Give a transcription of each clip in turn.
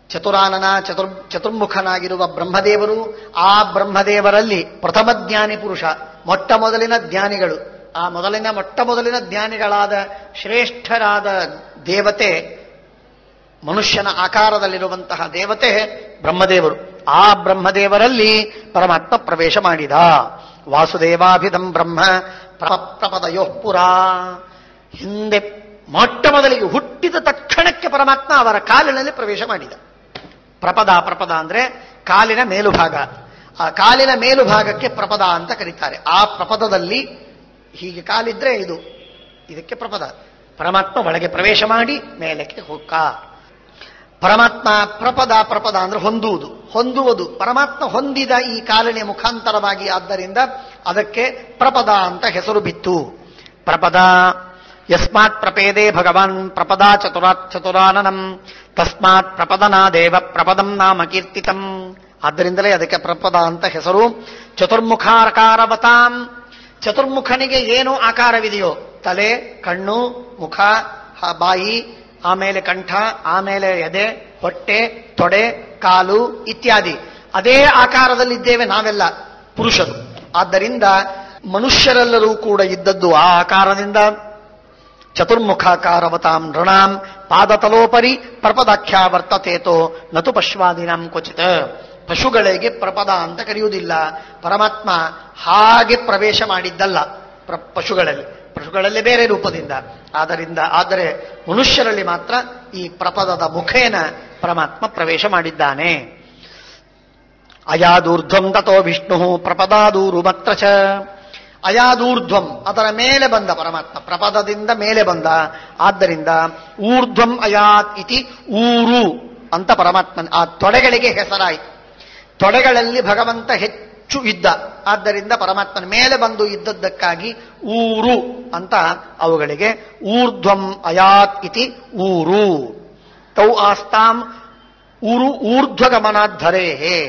ಚತುರಾನನ ಚತುರ್ ಚತುರ್ಮುಖನಾಗಿರುವ ಬ್ರಹ್ಮದೇವರು ಆ ಬ್ರಹ್ಮದೇವರಲ್ಲಿ ಪ್ರಥಮ ಜ್ಞಾನಿ ಪುರುಷ ಮೊಟ್ಟ ಮೊದಲಿನ ಜ್ಞಾನಿಗಳು ಆ ಮೊದಲಿನ ಮೊಟ್ಟ ಮೊದಲಿನ ಜ್ಞಾನಿಗಳಾದ ಶ್ರೇಷ್ಠರಾದ ದೇವತೆ ಮನುಷ್ಯನ ಆಕಾರದಲ್ಲಿರುವಂತಹ ದೇವತೆ ಬ್ರಹ್ಮದೇವರು ಆ ಬ್ರಹ್ಮದೇವರಲ್ಲಿ ಪರಮಾತ್ಮ ಪ್ರವೇಶ ಮಾಡಿದ ವಾಸುದೇವಾಭಿಧಂ ಬ್ರಹ್ಮ ಪ್ರ- ಪ್ರಪದಯೋ ಪುರ ಹಿಂದೆ ಮೊಟ್ಟ ಮೊದಲಿಗೆ ಹುಟ್ಟಿದ ತಕ್ಷಣಕ್ಕೆ ಪರಮಾತ್ಮ ಅವರ ಕಾಲಿನಲ್ಲಿ ಪ್ರವೇಶ ಮಾಡಿದ ಪ್ರಪದ ಪ್ರಪದ ಅಂದ್ರೆ ಕಾಲಿನ ಮೇಲುಭಾಗ ಆ ಕಾಲಿನ ಮೇಲುಭಾಗಕ್ಕೆ ಪ್ರಪದ ಅಂತ ಕರೀತಾರೆ ಆ ಪ್ರಪದದಲ್ಲಿ ಹೀಗೆ ಕಾಲಿದ್ರೆ ಇದು ಇದಕ್ಕೆ ಪ್ರಪದ ಪರಮಾತ್ಮ ಒಳಗೆ ಪ್ರವೇಶ ಮಾಡಿ ಮೇಲಕ್ಕೆ ಹೊಕ್ಕ ಪರಮಾತ್ಮ ಪ್ರಪದ ಪ್ರಪದ ಅಂದ್ರೆ ಹೊಂದುವುದು ಹೊಂದುವುದು ಪರಮಾತ್ಮ ಹೊಂದಿದ ಈ ಕಾಲಿನ ಮುಖಾಂತರವಾಗಿ ಆದ್ದರಿಂದ ಅದಕ್ಕೆ ಪ್ರಪದ ಅಂತ ಹೆಸರು ಬಿತ್ತು ಪ್ರಪದ ಯಸ್ಮಾತ್ ಪ್ರಪೇದೆ ಭಗವಾನ್ ಪ್ರಪದಾ ಚತುರಾತ್ ಚತುರಾನನಂ ತಸ್ಮಾತ್ ಪ್ರಪದನಾದೇವ ಪ್ರಪದಂ ನಾಮ ಕೀರ್ತಿತಂ ಆದ್ದರಿಂದಲೇ ಅದಕ್ಕೆ ಪ್ರಪದ ಅಂತ ಹೆಸರು ಚತುರ್ಮುಖಾಕಾರವತಾಂ ಚತುರ್ಮುಖನಿಗೆ ಏನು ಆಕಾರವಿದೆಯೋ ತಲೆ ಕಣ್ಣು ಮುಖ ಹ- ಬಾಯಿ ಆಮೇಲೆ ಕಂಠ ಆಮೇಲೆ ಎದೆ ಹೊಟ್ಟೆ ತೊಡೆ ಕಾಲು ಇತ್ಯಾದಿ ಅದೇ ಆಕಾರದಲ್ಲಿದ್ದೇವೆ ನಾವೆಲ್ಲ ಪುರುಷರು ಆದ್ದರಿಂದ ಮನುಷ್ಯರೆಲ್ಲರೂ ಕೂಡ ಇದ್ದದ್ದು ಆ ಆಕಾರದಿಂದ ಚತುರ್ಮುಖಾಕಾರವತಾಂ ನೃಣಾಂ ಪಾದತಲೋಪರಿ ಪ್ರಪದಾಖ್ಯ ವರ್ತತೇತೋ ನತು ಪಶ್ವಾದಿನಾಂ ಕ್ವಚಿತ್ ಪಶುಗಳಿಗೆ ಪ್ರಪದ ಅಂತ ಕರೆಯುವುದಿಲ್ಲ ಪರಮಾತ್ಮ ಹಾಗೆ ಪ್ರವೇಶ ಮಾಡಿದ್ದಲ್ಲ ಪ್ರ- ಪಶುಗಳಲ್ಲಿ ಪಶುಗಳಲ್ಲಿ ಬೇರೆ ರೂಪದಿಂದ ಆದ್ದರಿಂದ ಆದರೆ ಮನುಷ್ಯರಲ್ಲಿ ಮಾತ್ರ ಈ ಪ್ರಪದದ ಮುಖೇನ ಪರಮಾತ್ಮ ಪ್ರವೇಶ ಮಾಡಿದ್ದಾನೆ ಅಯಾದೂರ್ಧ್ವಂ ತಥೋ ವಿಷ್ಣು ಪ್ರಪದಾದೂರು ಮತ್ರ ಚ ಅಯಾದೂರ್ಧ್ವಂ ಅದರ ಮೇಲೆ ಬಂದ ಪರಮಾತ್ಮ ಪ್ರಪದದಿಂದ ಮೇಲೆ ಬಂದ ಆದ್ದರಿಂದ ಊರ್ಧ್ವಂ ಅಯಾತ್ ಇತಿ ಊರು ಅಂತ ಪರಮಾತ್ಮ ಆ ತೊಡೆಗಳಿಗೆ ಹೆಸರಾಯಿತು ತೊಡೆಗಳಲ್ಲಿ ಭಗವಂತ ಹೆಚ್ಚು ಇದ್ದ ಆದ್ದರಿಂದ ಪರಮಾತ್ಮನ ಮೇಲೆ ಬಂದು ಇದ್ದದ್ದಕ್ಕಾಗಿ ಊರು ಅಂತ ಅವುಗಳಿಗೆ ಊರ್ಧ್ವಂ ಅಯಾತ್ ಇತಿ ಊರು ತೌ ಆಸ್ತಾಂ ಊರು ಊರ್ಧ್ವಗಮನಾಧರೇ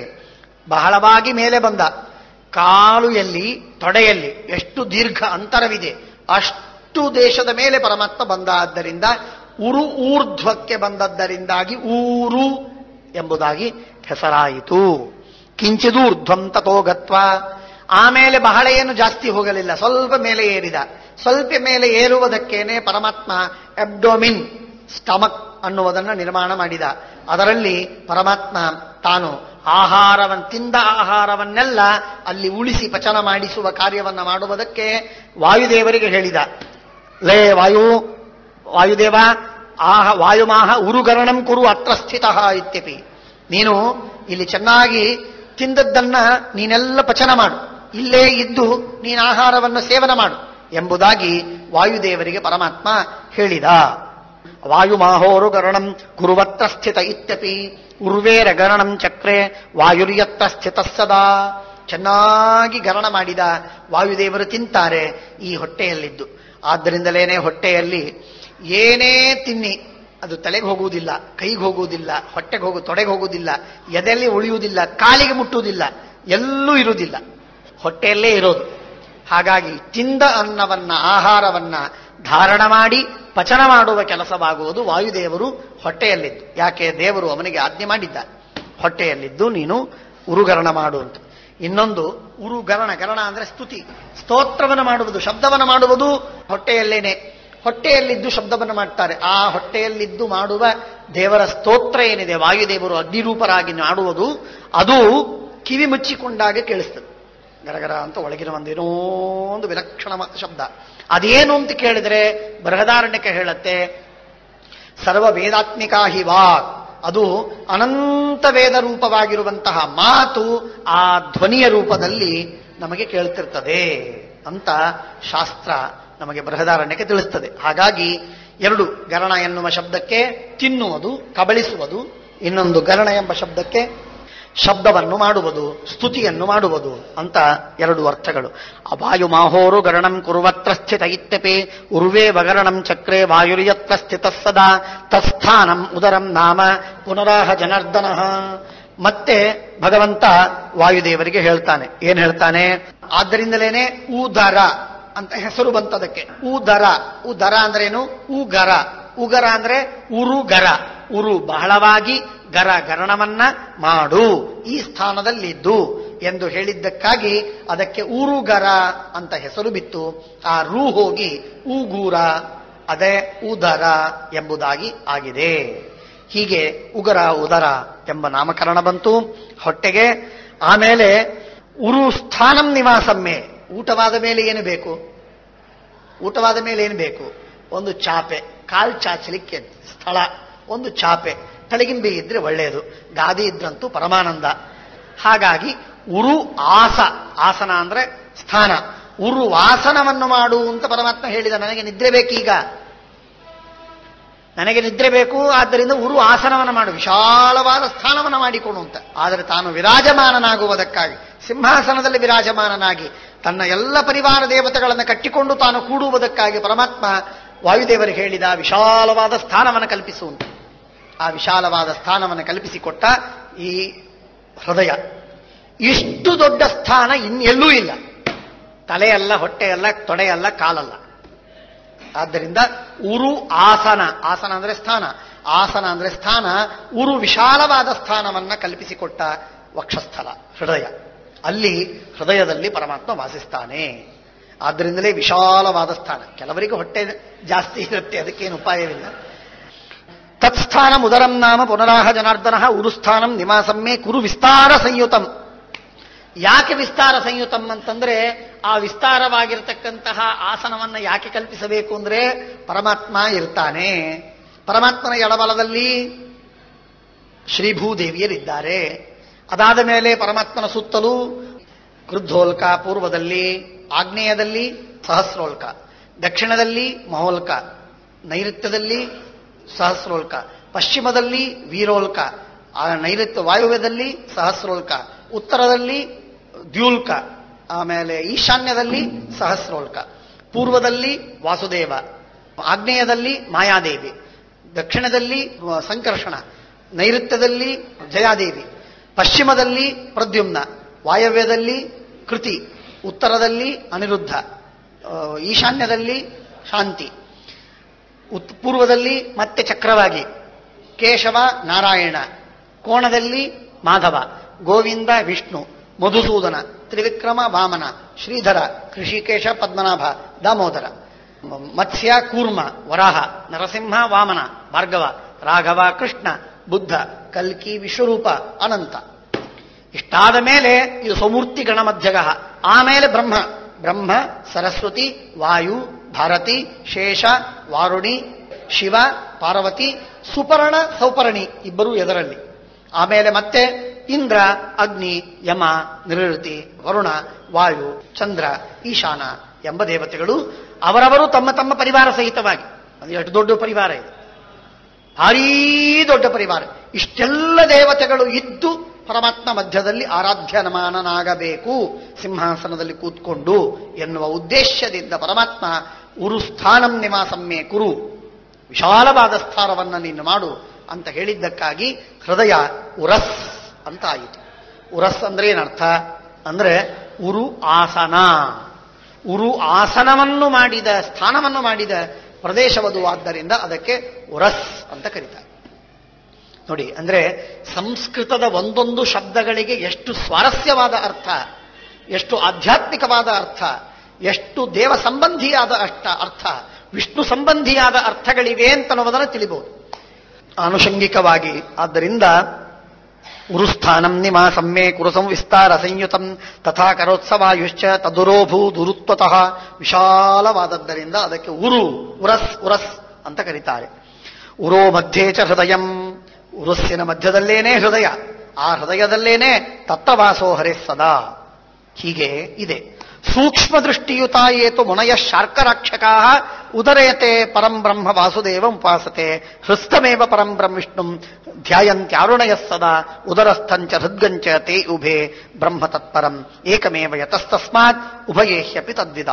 ಬಹಳವಾಗಿ ಮೇಲೆ ಬಂದ ಕಾಲು ಎಲ್ಲಿ ತೊಡೆಯಲ್ಲಿ ಎಷ್ಟು ದೀರ್ಘ ಅಂತರವಿದೆ ಅಷ್ಟು ದೇಶದ ಮೇಲೆ ಪರಮಾತ್ಮ ಬಂದ ಆದ್ದರಿಂದ ಉರು ಊರ್ಧ್ವಕ್ಕೆ ಬಂದದ್ದರಿಂದಾಗಿ ಊರು ಎಂಬುದಾಗಿ ಹೆಸರಾಯಿತು ಕಿಂಚಿದೂರ್ಧ್ವಂ ತಥೋ ಗತ್ವ ಆಮೇಲೆ ಬಹಳ ಏನು ಜಾಸ್ತಿ ಹೋಗಲಿಲ್ಲ ಸ್ವಲ್ಪ ಮೇಲೆ ಏರಿದ ಸ್ವಲ್ಪ ಮೇಲೆ ಏರುವುದಕ್ಕೇನೆ ಪರಮಾತ್ಮ ಅಬ್ಡೋಮಿನ್ ಸ್ಟಮಕ್ ಅನ್ನುವುದನ್ನು ನಿರ್ಮಾಣ ಮಾಡಿದ ಅದರಲ್ಲಿ ಪರಮಾತ್ಮ ತಾನು ಆಹಾರವನ್ನು ತಿಂದ ಆಹಾರವನ್ನೆಲ್ಲ ಅಲ್ಲಿ ಉಳಿಸಿ ಪಚನ ಮಾಡಿಸುವ ಕಾರ್ಯವನ್ನ ಮಾಡುವುದಕ್ಕೆ ವಾಯುದೇವರಿಗೆ ಹೇಳಿದ ಲೇ ವಾಯು ವಾಯುದೇವ ಆಹ ವಾಯುಮಾಹ ಉರುಗರಣಂ ಕುರು ಅತ್ರ ಸ್ಥಿತ ಇತ್ಯಪಿ ನೀನು ಇಲ್ಲಿ ಚೆನ್ನಾಗಿ ತಿಂದದ್ದನ್ನ ನೀನೆಲ್ಲ ಪಚನ ಮಾಡು ಇಲ್ಲೇ ಇದ್ದು ನೀನು ಆಹಾರವನ್ನು ಸೇವನ ಮಾಡು ಎಂಬುದಾಗಿ ವಾಯುದೇವರಿಗೆ ಪರಮಾತ್ಮ ಹೇಳಿದ ವಾಯುಮಾಹೋರು ಗರಣಂ ಕುರುವತ್ರ ಸ್ಥಿತ ಇತ್ಯಪಿ ಉರ್ವೇರ ಗರಣಂ ಚಕ್ರೆ ವಾಯುರ್ಯತ್ರ ಸ್ಥಿತ ಸದಾ ಚೆನ್ನಾಗಿ ಗರಣ ಮಾಡಿದ ವಾಯುದೇವರು ತಿಂತಾರೆ ಈ ಹೊಟ್ಟೆಯಲ್ಲಿದ್ದು ಆದ್ದರಿಂದಲೇನೆ ಹೊಟ್ಟೆಯಲ್ಲಿ ಏನೇ ತಿನ್ನಿ ಅದು ತಲೆಗೆ ಹೋಗುವುದಿಲ್ಲ ಕೈಗೆ ಹೋಗುವುದಿಲ್ಲ ಹೊಟ್ಟೆಗೆ ಹೋಗು ತೊಡೆಗೆ ಹೋಗುವುದಿಲ್ಲ ಎದೆಯಲ್ಲಿ ಉಳಿಯುವುದಿಲ್ಲ ಕಾಲಿಗೆ ಮುಟ್ಟುವುದಿಲ್ಲ ಎಲ್ಲೂ ಇರುವುದಿಲ್ಲ ಹೊಟ್ಟೆಯಲ್ಲೇ ಇರೋದು ಹಾಗಾಗಿ ತಿಂದ ಅನ್ನವನ್ನ ಆಹಾರವನ್ನ ಧಾರಣ ಮಾಡಿ ಪಚನ ಮಾಡುವ ಕೆಲಸವಾಗುವುದು ವಾಯುದೇವರು ಹೊಟ್ಟೆಯಲ್ಲಿದ್ದು ಯಾಕೆ ದೇವರು ಅವನಿಗೆ ಆಜ್ಞೆ ಮಾಡಿದ್ದ ಹೊಟ್ಟೆಯಲ್ಲಿದ್ದು ನೀನು ಉರುಗರಣ ಮಾಡು ಅಂತ ಇನ್ನೊಂದು ಉರುಗರಣ ಗರಣ ಅಂದ್ರೆ ಸ್ತುತಿ ಸ್ತೋತ್ರವನ್ನು ಮಾಡುವುದು ಶಬ್ದವನ್ನು ಮಾಡುವುದು ಹೊಟ್ಟೆಯಲ್ಲೇನೆ ಹೊಟ್ಟೆಯಲ್ಲಿದ್ದು ಶಬ್ದವನ್ನು ಮಾಡ್ತಾರೆ ಆ ಹೊಟ್ಟೆಯಲ್ಲಿದ್ದು ಮಾಡುವ ದೇವರ ಸ್ತೋತ್ರ ಏನಿದೆ ವಾಯುದೇವರು ಅಗ್ನಿರೂಪರಾಗಿ ಮಾಡುವುದು ಅದು ಕಿವಿ ಮುಚ್ಚಿಕೊಂಡಾಗ ಕೇಳಿಸ್ತದೆ ಗರಗರ ಅಂತ ಒಳಗಿನ ಒಂದೇನೋ ಒಂದು ವಿಲಕ್ಷಣವಾದ ಶಬ್ದ ಅದೇನು ಅಂತ ಕೇಳಿದರೆ ಬೃಹದಾರಣ್ಯಕ್ಕೆ ಹೇಳುತ್ತೆ ಸರ್ವ ವೇದಾತ್ಮಿಕಾ ಹಿ ವಾಕ್ ಅದು ಅನಂತ ವೇದ ರೂಪವಾಗಿರುವಂತಹ ಮಾತು ಆ ಧ್ವನಿಯ ರೂಪದಲ್ಲಿ ನಮಗೆ ಕೇಳ್ತಿರ್ತದೆ ಅಂತ ಶಾಸ್ತ್ರ ನಮಗೆ ಬೃಹದಾರಣ್ಯಕ್ಕೆ ತಿಳಿಸ್ತದೆ ಹಾಗಾಗಿ ಎರಡು ಗರಣ ಎನ್ನುವ ಶಬ್ದಕ್ಕೆ ತಿನ್ನುವುದು ಕಬಳಿಸುವುದು ಇನ್ನೊಂದು ಗರಣ ಎಂಬ ಶಬ್ದಕ್ಕೆ ಶಬ್ದವನ್ನು ಮಾಡುವುದು ಸ್ತುತಿಯನ್ನು ಮಾಡುವುದು ಅಂತ ಎರಡು ಅರ್ಥಗಳು ವಾಯು ಮಾಹೋರು ಗರಣಂ ಕುರುವತ್ರ ಸ್ಥಿತ ಇತ್ಯಪಿ ಉರ್ವೇ ವಗರಣಂ ಚಕ್ರೆ ವಾಯುರ್ಯತ್ರ ಸ್ಥಿತ ಸದಾ ತತ್ಸ್ಥಾನಂ ಉದರಂ ನಾಮ ಪುನರಾಹ ಜನಾರ್ದನ ಮತ್ತೆ ಭಗವಂತ ವಾಯುದೇವರಿಗೆ ಹೇಳ್ತಾನೆ ಏನ್ ಹೇಳ್ತಾನೆ ಆದ್ದರಿಂದಲೇನೆ ಊದರ ಅಂತ ಹೆಸರು ಬಂತದಕ್ಕೆ ಊದರ ಉದರ ಅಂದ್ರೇನು ಉಗರ ಉಗರ ಅಂದ್ರೆ ಉರುಗರ ಉರು ಬಹಳವಾಗಿ ಗರ ಗರಣವನ್ನ ಮಾಡು ಈ ಸ್ಥಾನದಲ್ಲಿದ್ದು ಎಂದು ಹೇಳಿದ್ದಕ್ಕಾಗಿ ಅದಕ್ಕೆ ಊರುಗರ ಅಂತ ಹೆಸರು ಬಿತ್ತು ಆ ರೂ ಹೋಗಿ ಊಗೂರ ಅದೇ ಉದರ ಎಂಬುದಾಗಿ ಆಗಿದೆ ಹೀಗೆ ಉಗರ ಉದರ ಎಂಬ ನಾಮಕರಣ ಬಂತು ಹೊಟ್ಟೆಗೆ ಆಮೇಲೆ ಉರು ಸ್ಥಾನಂ ನಿವಾಸಮ್ಮೆ ಊಟವಾದ ಮೇಲೆ ಏನು ಬೇಕು ಊಟವಾದ ಮೇಲೆ ಏನು ಬೇಕು ಒಂದು ಚಾಪೆ ಕಾಲ್ ಚಾಚಲಿಕ್ಕೆ ಸ್ಥಳ ಒಂದು ಚಾಪೆ ತಳಗಿಂಬಿ ಇದ್ರೆ ಒಳ್ಳೆಯದು ಗಾದಿ ಇದ್ರಂತೂ ಪರಮಾನಂದ ಹಾಗಾಗಿ ಉರು ಆಸ ಆಸನ ಅಂದ್ರೆ ಸ್ಥಾನ ಉರು ವಾಸನವನ್ನು ಮಾಡು ಅಂತ ಪರಮಾತ್ಮ ಹೇಳಿದ ನನಗೆ ನಿದ್ರೆ ಬೇಕೀಗ ನನಗೆ ನಿದ್ರೆ ಬೇಕು ಆದ್ದರಿಂದ ಉರು ಆಸನವನ್ನು ಮಾಡು ವಿಶಾಲವಾದ ಸ್ಥಾನವನ್ನು ಮಾಡಿಕೊಡು ಅಂತ ಆದರೆ ತಾನು ವಿರಾಜಮಾನನಾಗುವುದಕ್ಕಾಗಿ ಸಿಂಹಾಸನದಲ್ಲಿ ವಿರಾಜಮಾನನಾಗಿ ತನ್ನ ಎಲ್ಲ ಪರಿವಾರ ದೇವತೆಗಳನ್ನು ಕಟ್ಟಿಕೊಂಡು ತಾನು ಕೂಡುವುದಕ್ಕಾಗಿ ಪರಮಾತ್ಮ ವಾಯುದೇವರಿಗೆ ಹೇಳಿದ ವಿಶಾಲವಾದ ಸ್ಥಾನವನ್ನು ಕಲ್ಪಿಸುವಂತ ಆ ವಿಶಾಲವಾದ ಸ್ಥಾನವನ್ನು ಕಲ್ಪಿಸಿಕೊಟ್ಟ ಈ ಹೃದಯ ಇಷ್ಟು ದೊಡ್ಡ ಸ್ಥಾನ ಇನ್ನೆಲ್ಲೂ ಇಲ್ಲ ತಲೆಯಲ್ಲ ಹೊಟ್ಟೆಯಲ್ಲ ತೊಡೆಯಲ್ಲ ಕಾಲಲ್ಲ ಆದ್ದರಿಂದ ಉರು ಆಸನ ಆಸನ ಅಂದ್ರೆ ಸ್ಥಾನ ಆಸನ ಅಂದ್ರೆ ಸ್ಥಾನ ಉರು ವಿಶಾಲವಾದ ಸ್ಥಾನವನ್ನ ಕಲ್ಪಿಸಿಕೊಟ್ಟ ವಕ್ಷಸ್ಥಲ ಹೃದಯ ಅಲ್ಲಿ ಹೃದಯದಲ್ಲಿ ಪರಮಾತ್ಮ ವಾಸಿಸ್ತಾನೆ ಆದ್ದರಿಂದಲೇ ವಿಶಾಲವಾದ ಸ್ಥಾನ ಕೆಲವರಿಗೆ ಹೊಟ್ಟೆ ಜಾಸ್ತಿ ಇರುತ್ತೆ ಅದಕ್ಕೇನು ಉಪಾಯವಿಲ್ಲ ತತ್ಸ್ಥಾನಂ ಉದರಂ ನಾಮ ಪುನರಾಹ ಜನಾರ್ದನ ಉರುಸ್ಥಾನಂ ನಿವಾಸಮ್ಮೆ ಕುರು ವಿಸ್ತಾರ ಸಂಯುತಂ ಯಾಕೆ ವಿಸ್ತಾರ ಸಂಯುತಂ ಅಂತಂದ್ರೆ ಆ ವಿಸ್ತಾರವಾಗಿರತಕ್ಕಂತಹ ಆಸನವನ್ನ ಯಾಕೆ ಕಲ್ಪಿಸಬೇಕು ಅಂದ್ರೆ ಪರಮಾತ್ಮ ಇರ್ತಾನೆ ಪರಮಾತ್ಮನ ಎಡಬಲದಲ್ಲಿ ಶ್ರೀಭೂದೇವಿಯರಿದ್ದಾರೆ ಅದಾದ ಮೇಲೆ ಪರಮಾತ್ಮನ ಸುತ್ತಲೂ ಕೃದ್ಧೋಲ್ಕ ಪೂರ್ವದಲ್ಲಿ ಆಗ್ನೇಯದಲ್ಲಿ ಸಹಸ್ರೋಲ್ಕ ದಕ್ಷಿಣದಲ್ಲಿ ಮಹೋಲ್ಕ ನೈಋತ್ಯದಲ್ಲಿ ಸಹಸ್ರೋಲ್ಕ ಪಶ್ಚಿಮದಲ್ಲಿ ವೀರೋಲ್ಕ ಆ ನೈಋತ್ಯ ವಾಯುವ್ಯದಲ್ಲಿ ಸಹಸ್ರೋಲ್ಕ ಉತ್ತರದಲ್ಲಿ ದ್ಯೂಲ್ಕ ಆಮೇಲೆ ಈಶಾನ್ಯದಲ್ಲಿ ಸಹಸ್ರೋಲ್ಕ ಪೂರ್ವದಲ್ಲಿ ವಾಸುದೇವ ಆಗ್ನೇಯದಲ್ಲಿ ಮಾಯಾದೇವಿ ದಕ್ಷಿಣದಲ್ಲಿ ಸಂಕರ್ಷಣ ನೈಋತ್ಯದಲ್ಲಿ ಜಯಾದೇವಿ ಪಶ್ಚಿಮದಲ್ಲಿ ಪ್ರದ್ಯುಮ್ನ ವಾಯವ್ಯದಲ್ಲಿ ಕೃತಿ ಉತ್ತರದಲ್ಲಿ ಅನಿರುದ್ಧ ಈಶಾನ್ಯದಲ್ಲಿ ಶಾಂತಿ ಉತ್ ಪೂರ್ವದಲ್ಲಿ ಮತ್ತೆ ಚಕ್ರವಾಗಿ ಕೇಶವ ನಾರಾಯಣ ಕೋಣದಲ್ಲಿ ಮಾಧವ ಗೋವಿಂದ ವಿಷ್ಣು ಮಧುಸೂದನ ತ್ರಿವಿಕ್ರಮ ವಾಮನ ಶ್ರೀಧರ ಕೃಷಿಕೇಶ ಪದ್ಮನಾಭ ದಾಮೋದರ ಮತ್ಸ್ಯ ಕೂರ್ಮ ವರಾಹ ನರಸಿಂಹ ವಾಮನ ಭಾರ್ಗವ ರಾಘವ ಕೃಷ್ಣ ಬುದ್ಧ ಕಲ್ಕಿ ವಿಶ್ವರೂಪ ಅನಂತ ಇಷ್ಟಾದ ಮೇಲೆ ಇದು ಸಮೂರ್ತಿ ಗಣಮಧ್ಯಗ ಆಮೇಲೆ ಬ್ರಹ್ಮ ಬ್ರಹ್ಮ ಸರಸ್ವತಿ ವಾಯು ಭಾರತಿ ಶೇಷ ವಾರುಣಿ ಶಿವ ಪಾರ್ವತಿ ಸುಪರ್ಣ ಸೌಪರ್ಣಿ ಇಬ್ಬರೂ ಎದರಲ್ಲಿ ಆಮೇಲೆ ಮತ್ತೆ ಇಂದ್ರ ಅಗ್ನಿ ಯಮ ನಿರೃತಿ ವರುಣ ವಾಯು ಚಂದ್ರ ಈಶಾನ ಎಂಬ ದೇವತೆಗಳು ಅವರವರು ತಮ್ಮ ತಮ್ಮ ಪರಿವಾರ ಸಹಿತವಾಗಿ ಅದು ಎಷ್ಟು ದೊಡ್ಡ ಪರಿವಾರ ಇದೆ ಭಾರೀ ದೊಡ್ಡ ಪರಿವಾರ ಇಷ್ಟೆಲ್ಲ ದೇವತೆಗಳು ಇದ್ದು ಪರಮಾತ್ಮ ಮಧ್ಯದಲ್ಲಿ ಆರಾಧ್ಯನಮಾನನಾಗಬೇಕು ಸಿಂಹಾಸನದಲ್ಲಿ ಕೂತ್ಕೊಂಡು ಎನ್ನುವ ಉದ್ದೇಶದಿಂದ ಪರಮಾತ್ಮ ಉರು ಸ್ಥಾನಂ ನಿವಾಸಮ್ಮೆ ಕುರು ವಿಶಾಲವಾದ ಸ್ಥಾನವನ್ನು ನೀನು ಮಾಡು ಅಂತ ಹೇಳಿದ್ದಕ್ಕಾಗಿ ಹೃದಯ ಉರಸ್ ಅಂತ ಆಯಿತು ಉರಸ್ ಅಂದ್ರೆ ಏನರ್ಥ ಅಂದ್ರೆ ಉರು ಆಸನ ಉರು ಆಸನವನ್ನು ಮಾಡಿದ ಸ್ಥಾನವನ್ನು ಮಾಡಿದ ಪ್ರದೇಶವದು ಆದ್ದರಿಂದ ಅದಕ್ಕೆ ಉರಸ್ ಅಂತ ಕರೀತಾರೆ ನೋಡಿ ಅಂದ್ರೆ ಸಂಸ್ಕೃತದ ಒಂದೊಂದು ಶಬ್ದಗಳಿಗೆ ಎಷ್ಟು ಸ್ವಾರಸ್ಯವಾದ ಅರ್ಥ ಎಷ್ಟು ಆಧ್ಯಾತ್ಮಿಕವಾದ ಅರ್ಥ ಎಷ್ಟು ದೇವ ಸಂಬಂಧಿಯಾದ ಅಷ್ಟ ಅರ್ಥ ವಿಷ್ಣು ಸಂಬಂಧಿಯಾದ ಅರ್ಥಗಳಿವೆ ಅಂತನ್ನುವುದನ್ನು ತಿಳಿಬಹುದು ಆನುಷಂಗಿಕವಾಗಿ ಆದ್ದರಿಂದ ಉರುಸ್ಥಾನಂ ನಿವಾಸಮ್ಮೆ ಕುರುಸಂ ವಿಸ್ತಾರ ಸಂಯುತಂ ತಥಾ ಕರೋತ್ಸವಾಯುಶ್ಚ ತದುರೋಭೂ ದುರುತ್ವತಃ ವಿಶಾಲವಾದದ್ದರಿಂದ ಅದಕ್ಕೆ ಉರು ಉರಸ್ ಉರಸ್ ಅಂತ ಕರೀತಾರೆ ಉರೋ ಮಧ್ಯೆ ಚ ಹೃದಯಂ ಉರುಸ್ಸಿನ ಮಧ್ಯದಲ್ಲೇನೇ ಹೃದಯ ಆ ಹೃದಯದಲ್ಲೇನೆ ತತ್ತವಾಸೋ ಹರೇ ಸದಾ ಹೀಗೆ ಇದೆ ಸೂಕ್ಷ್ಮ ದೃಷ್ಟಿಯುತ ಏತು ಮುನಯ ಶಾರ್ಕರಾಕ್ಷಕಾ ಉದರಯತೆ ಪರಂ ಬ್ರಹ್ಮ ವಾಸುದೇವ ಉಪಾಸತೆ ಹೃಸ್ತಮೇವ ಪರಂ ಬ್ರಹ್ಮ ವಿಷ್ಣು ಧ್ಯಾಯಂತ್ಯಾರುಣಯ ಸದಾ ಉದರಸ್ಥಂಚ ಹೃದ್ಗಂಚ ತೇ ಉಭೆ ಬ್ರಹ್ಮ ತತ್ಪರಂ ಏಕಮೇವ ಯತಸ್ತಸ್ಮಾತ್ ಉಭಯೇಹ್ಯಪಿ ತದ್ವಿಧ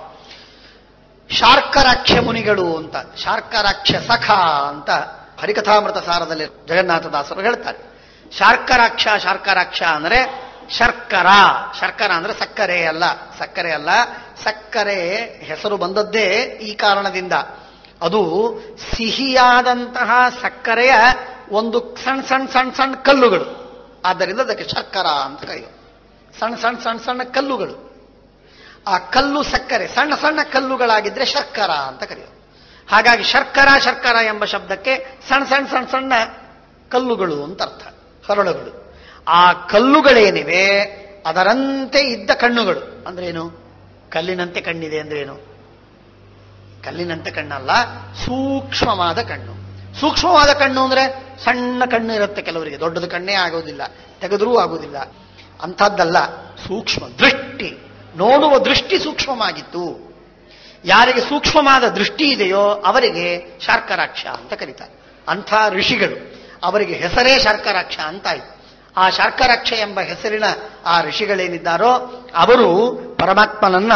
ಶಾರ್ಕರಾಕ್ಷ ಮುನಿಗಳು ಅಂತ ಶಾರ್ಕರಾಕ್ಷ ಸಖ ಅಂತ ಹರಿಕಥಾಮೃತ ಸಾರದಲ್ಲಿ ಜಗನ್ನಾಥದಾಸರು ಹೇಳ್ತಾರೆ ಶಾರ್ಕರಾಕ್ಷ ಶಾರ್ಕರಾಕ್ಷ ಅಂದ್ರೆ ಶರ್ಕರ ಶರ್ಕರ ಅಂದ್ರೆ ಸಕ್ಕರೆ ಅಲ್ಲ ಸಕ್ಕರೆ ಅಲ್ಲ ಸಕ್ಕರೆ ಹೆಸರು ಬಂದದ್ದೇ ಈ ಕಾರಣದಿಂದ ಅದು ಸಿಹಿಯಾದಂತಹ ಸಕ್ಕರೆಯ ಒಂದು ಸಣ್ಣ ಸಣ್ಣ ಸಣ್ಣ ಸಣ್ಣ ಕಲ್ಲುಗಳು ಆದ್ದರಿಂದ ಅದಕ್ಕೆ ಶರ್ಕರ ಅಂತ ಕರೆಯೋದು ಸಣ್ಣ ಸಣ್ಣ ಸಣ್ಣ ಸಣ್ಣ ಕಲ್ಲುಗಳು ಆ ಕಲ್ಲು ಸಕ್ಕರೆ ಸಣ್ಣ ಸಣ್ಣ ಕಲ್ಲುಗಳಾಗಿದ್ರೆ ಶರ್ಕರ ಅಂತ ಕರೆಯೋದು ಹಾಗಾಗಿ ಶರ್ಕರ ಶರ್ಕರ ಎಂಬ ಶಬ್ದಕ್ಕೆ ಸಣ್ಣ ಸಣ್ಣ ಸಣ್ಣ ಸಣ್ಣ ಕಲ್ಲುಗಳು ಅಂತ ಅರ್ಥ ಹರಳುಗಳು ಆ ಕಲ್ಲುಗಳೇನಿವೆ ಅದರಂತೆ ಇದ್ದ ಕಣ್ಣುಗಳು ಅಂದ್ರೇನು ಕಲ್ಲಿನಂತೆ ಕಣ್ಣಿದೆ ಅಂದ್ರೇನು ಕಲ್ಲಿನಂತೆ ಕಣ್ಣಲ್ಲ ಸೂಕ್ಷ್ಮವಾದ ಕಣ್ಣು ಸೂಕ್ಷ್ಮವಾದ ಕಣ್ಣು ಅಂದ್ರೆ ಸಣ್ಣ ಕಣ್ಣು ಇರುತ್ತೆ ಕೆಲವರಿಗೆ ದೊಡ್ಡದು ಕಣ್ಣೇ ಆಗೋದಿಲ್ಲ ತೆಗೆದ್ರೂ ಆಗೋದಿಲ್ಲ ಅಂಥದ್ದಲ್ಲ ಸೂಕ್ಷ್ಮ ದೃಷ್ಟಿ ನೋಡುವ ದೃಷ್ಟಿ ಸೂಕ್ಷ್ಮವಾಗಿತ್ತು ಯಾರಿಗೆ ಸೂಕ್ಷ್ಮವಾದ ದೃಷ್ಟಿ ಇದೆಯೋ ಅವರಿಗೆ ಶಾರ್ಕರಾಕ್ಷ ಅಂತ ಕರೀತಾರೆ ಅಂಥ ಋಷಿಗಳು ಅವರಿಗೆ ಹೆಸರೇ ಶಾರ್ಕರಾಕ್ಷ ಅಂತಾಯ್ತು ಆ ಶಾರ್ಕರಾಕ್ಷ ಎಂಬ ಹೆಸರಿನ ಆ ಋಷಿಗಳೇನಿದ್ದಾರೋ ಅವರು ಪರಮಾತ್ಮನನ್ನ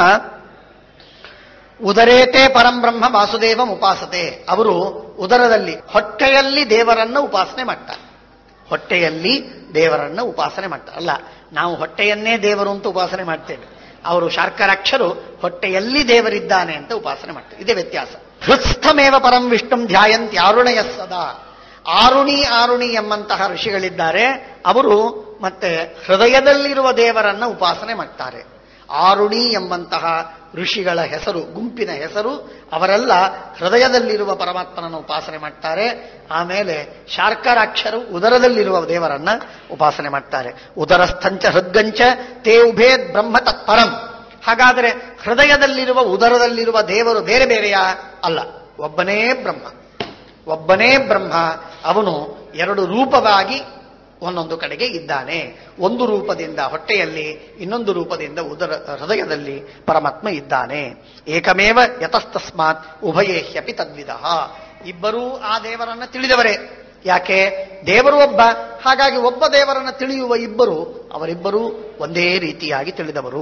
ಉದರೇತೆ ಪರಂಬ್ರಹ್ಮ ವಾಸುದೇವ ಉಪಾಸತೆ ಅವರು ಉದರದಲ್ಲಿ ಹೊಟ್ಟೆಯಲ್ಲಿ ದೇವರನ್ನ ಉಪಾಸನೆ ಮಾಡ್ತಾರೆ ಹೊಟ್ಟೆಯಲ್ಲಿ ದೇವರನ್ನ ಉಪಾಸನೆ ಮಾಡ್ತಾರೆ ಅಲ್ಲ ನಾವು ಹೊಟ್ಟೆಯನ್ನೇ ದೇವರು ಅಂತ ಉಪಾಸನೆ ಮಾಡ್ತೇವೆ ಅವರು ಶಾರ್ಕರಾಕ್ಷರು ಹೊಟ್ಟೆಯಲ್ಲಿ ದೇವರಿದ್ದಾನೆ ಅಂತ ಉಪಾಸನೆ ಮಾಡ್ತಾರೆ ಇದೇ ವ್ಯತ್ಯಾಸ ಹೃತ್ಸ್ಥಮೇವ ಪರಂ ವಿಷ್ಣುಂ ಧ್ಯಾಯಂತಿ ಆರುಣಯ ಸದಾ ಆರುಣಿ ಆರುಣಿ ಎಂಬಂತಹ ಋಷಿಗಳಿದ್ದಾರೆ ಅವರು ಮತ್ತೆ ಹೃದಯದಲ್ಲಿರುವ ದೇವರನ್ನ ಉಪಾಸನೆ ಮಾಡ್ತಾರೆ ಆರುಣಿ ಎಂಬಂತಹ ಋಷಿಗಳ ಹೆಸರು ಗುಂಪಿನ ಹೆಸರು ಅವರೆಲ್ಲ ಹೃದಯದಲ್ಲಿರುವ ಪರಮಾತ್ಮನನ್ನು ಉಪಾಸನೆ ಮಾಡ್ತಾರೆ ಆಮೇಲೆ ಶಾರ್ಕರಾಕ್ಷರು ಉದರದಲ್ಲಿರುವ ದೇವರನ್ನ ಉಪಾಸನೆ ಮಾಡ್ತಾರೆ ಉದರಸ್ಥಂಚ ಹೃದ್ಗಂಚ ತೇ ಉಭೇದ್ ಬ್ರಹ್ಮ ತತ್ಪರಂ ಹಾಗಾದರೆ ಹೃದಯದಲ್ಲಿರುವ ಉದರದಲ್ಲಿರುವ ದೇವರು ಬೇರೆ ಬೇರೆಯಾ ಅಲ್ಲ ಒಬ್ಬನೇ ಬ್ರಹ್ಮ ಒಬ್ಬನೇ ಬ್ರಹ್ಮ ಅವನು ಎರಡು ರೂಪವಾಗಿ ಒಂದೊಂದು ಕಡೆಗೆ ಇದ್ದಾನೆ ಒಂದು ರೂಪದಿಂದ ಹೊಟ್ಟೆಯಲ್ಲಿ ಇನ್ನೊಂದು ರೂಪದಿಂದ ಉದರ ಹೃದಯದಲ್ಲಿ ಪರಮಾತ್ಮ ಇದ್ದಾನೆ ಏಕಮೇವ ಯತಸ್ತಸ್ಮಾತ್ ಉಭಯೇಹ್ಯಪಿ ತದ್ವಿಧ ಇಬ್ಬರೂ ಆ ದೇವರನ್ನ ತಿಳಿದವರೇ ಯಾಕೆ ದೇವರು ಒಬ್ಬ ಹಾಗಾಗಿ ಒಬ್ಬ ದೇವರನ್ನ ತಿಳಿಯುವ ಇಬ್ಬರು ಅವರಿಬ್ಬರೂ ಒಂದೇ ರೀತಿಯಾಗಿ ತಿಳಿದವರು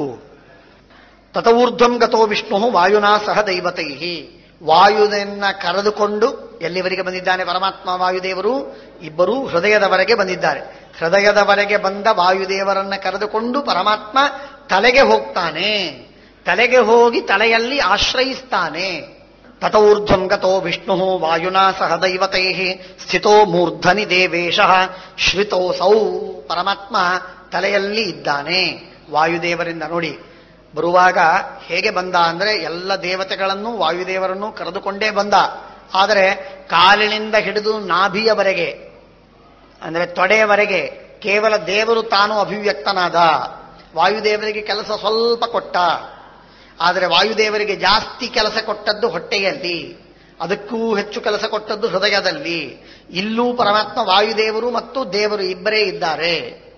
ತತಊರ್ಧ್ವಂ ಗತೋ ವಿಷ್ಣು ವಾಯುನಾ ಸಹ ದೈವತೈ ವಾಯುದನ್ನ ಕರೆದುಕೊಂಡು ಎಲ್ಲಿವರೆಗೆ ಬಂದಿದ್ದಾನೆ ಪರಮಾತ್ಮ ವಾಯುದೇವರು ಇಬ್ಬರೂ ಹೃದಯದವರೆಗೆ ಬಂದಿದ್ದಾರೆ ಹೃದಯದವರೆಗೆ ಬಂದ ವಾಯುದೇವರನ್ನ ಕರೆದುಕೊಂಡು ಪರಮಾತ್ಮ ತಲೆಗೆ ಹೋಗ್ತಾನೆ ತಲೆಗೆ ಹೋಗಿ ತಲೆಯಲ್ಲಿ ಆಶ್ರಯಿಸ್ತಾನೆ ತತೌರ್ಧ್ವಂ ಗತೋ ವಿಷ್ಣು ವಾಯುನಾ ಸಹ ದೈವತೈ ಸ್ಥಿತೋ ಮೂರ್ಧನಿ ದೇವೇಶ ಶ್ರಿತೋಸೌ ಪರಮಾತ್ಮ ತಲೆಯಲ್ಲಿ ಇದ್ದಾನೆ ವಾಯುದೇವರಿಂದ ನೋಡಿ ಬರುವಾಗ ಹೇಗೆ ಬಂದ ಅಂದ್ರೆ ಎಲ್ಲ ದೇವತೆಗಳನ್ನು ವಾಯುದೇವರನ್ನು ಕರೆದುಕೊಂಡೇ ಬಂದ ಆದರೆ ಕಾಲಿನಿಂದ ಹಿಡಿದು ನಾಭಿಯವರೆಗೆ ಅಂದ್ರೆ ತೊಡೆಯವರೆಗೆ ಕೇವಲ ದೇವರು ತಾನು ಅಭಿವ್ಯಕ್ತನಾದ ವಾಯುದೇವರಿಗೆ ಕೆಲಸ ಸ್ವಲ್ಪ ಕೊಟ್ಟ ಆದರೆ ವಾಯುದೇವರಿಗೆ ಜಾಸ್ತಿ ಕೆಲಸ ಕೊಟ್ಟದ್ದು ಹೊಟ್ಟೆಯಲ್ಲಿ ಅದಕ್ಕೂ ಹೆಚ್ಚು ಕೆಲಸ ಕೊಟ್ಟದ್ದು ಹೃದಯದಲ್ಲಿ ಇಲ್ಲೂ ಪರಮಾತ್ಮ ವಾಯುದೇವರು ಮತ್ತು ದೇವರು ಇಬ್ಬರೇ ಇದ್ದಾರೆ